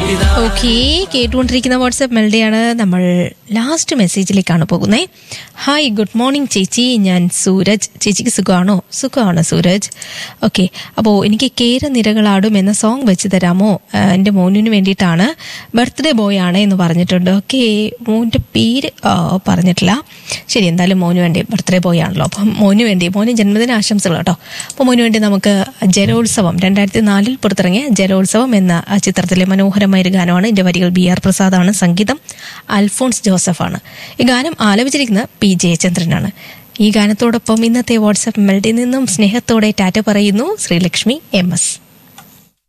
okay കേട്ടുകൊണ്ടിരിക്കുന്ന WhatsApp മെൽഡിയാണ് നമ്മൾ last മെസ്സേജിലേക്കാണ് പോകുന്നത് ഹായ് ഗുഡ് മോർണിംഗ് ചേച്ചി ഞാൻ സൂരജ് ചേച്ചിക്ക് സുഖമാണോ സുഖമാണ് സൂരജ് ഓക്കെ അപ്പോൾ എനിക്ക് കേര നിരകളാടും എന്ന സോങ് വെച്ച് തരാമോ ആ, എൻ്റെ മോനിന് വേണ്ടിയിട്ടാണ് ബർത്ത്ഡേ ബോയ് ആണ് എന്ന് പറഞ്ഞിട്ടുണ്ട് ഓക്കെ മോൻ്റെ പേര് ആ, പറഞ്ഞിട്ടില്ല ശരി എന്തായാലും മോന് വേണ്ടി ബർത്ത്ഡേ ബോയ് ആണല്ലോ അപ്പം മോന് വേണ്ടി മോന് ജന്മദിന ആശംസകൾ കേട്ടോ അപ്പോൾ മോന് വേണ്ടി നമുക്ക് ജലോത്സവം രണ്ടായിരത്തി നാലിൽ പുറത്തിറങ്ങിയ ജലോത്സവം എന്ന ആ ചിത്രത്തിലെ മനോഹരമായ ഒരു ഗാനമാണ് ഇതിന്റെ വരികൾ ബി ആർ പ്രസാദാണ് സംഗീതം അൽഫോൺസ് ജോസഫാണ് ഈ ഗാനം ആലപിച്ചിരിക്കുന്നത് പി ജയചന്ദ്രനാണ് ഈ ഗാനത്തോടൊപ്പം ഇന്നത്തെ വാട്സാപ്പ് മെൽഡിൽ നിന്നും സ്നേഹത്തോടെ ടാറ്റ പറയുന്നു ശ്രീലക്ഷ്മി എം എസ്